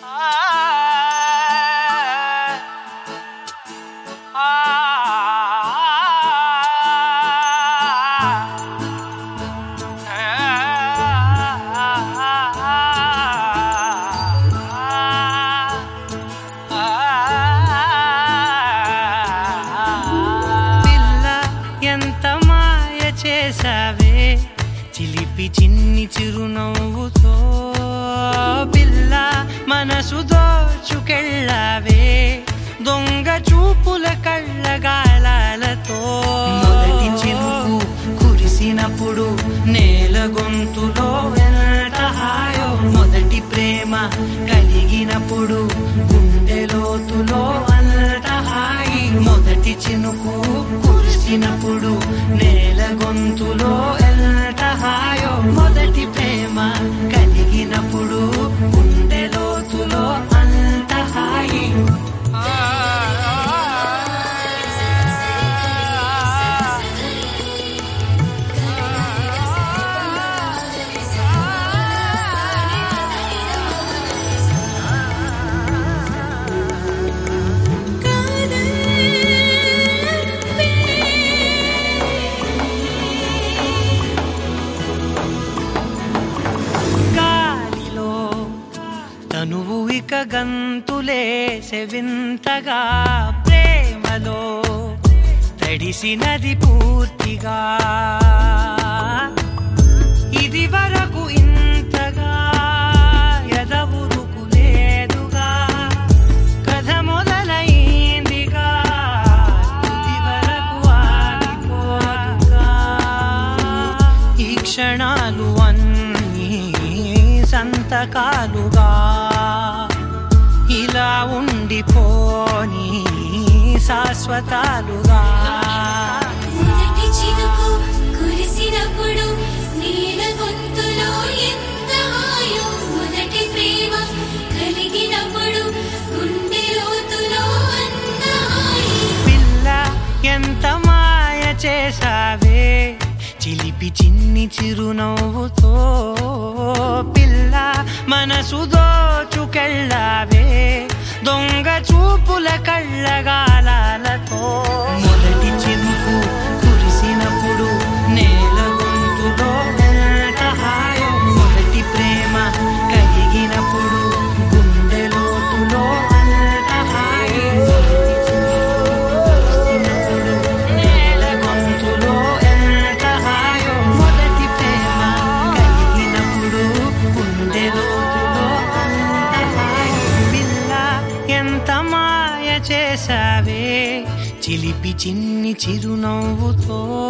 పిల్ల ఎంత మాయ చేసావే చిలిపి చిన్ని చిరునవ్వుతో పిల్ల మనసు దోచుకెళ్ళావే దొంగ చూపుల కళ్ళగాలాలతో మొదటి చినుకు కురిసినప్పుడు నేల గొంతులో ఎంత హాయో మొదటి ప్రేమ కలిగినప్పుడు గుండె లోతులో అంత హాయి మొదటి చినుకు కురిసినప్పుడు నేల గొంతులో ఎంత హాయో మొదటి ప్రేమ కలిగినప్పుడు గుండె లోతులో అంత హాయి గాలిలో తనువు ఇక గంతులేసె వింతగా ప్రేమలో తడిసినది పూర్తిగా ఇది వరకు ఇంతగా ఎదవురుకు లేదుగా కథ మొదలైందిగా ఇది వరకు ఆగిపోదుగా ఈ క్షణాలు అన్నీ సంతకాలుగా ఇలా ఉండిపోని శాశ్వతాలుగా మొదటి చినుకు కురిసినప్పుడు నీల గొంతులో ఎంత హాయో మొదటి ప్రేమ కలిగినప్పుడు గుండె లోతులో అంత హాయి పిల్ల ఎంత మాయ చేసావే చిలిపి చిన్ని చిరునవ్వుతో పిల్ల మనసు దోచుకెళ్ళావే దొంగ చూపుల కళ్ళగాలాలతో మొదటి చినుకు కురిసినప్పుడు నేల గొంతులో ఎంత హాయో మొదటి ప్రేమ కలిగినప్పుడు గుండె లోతులో అంత హాయి మొదటి చినుకు నేల గొంతులో ఎంత హాయో మొదటి ప్రేమ కలిగినప్పుడు గుండె లోతులో అంత హాయి పిల్ల ఎంత మాయ చేసావే చిలిపి చిన్ని చిరునవ్వుతో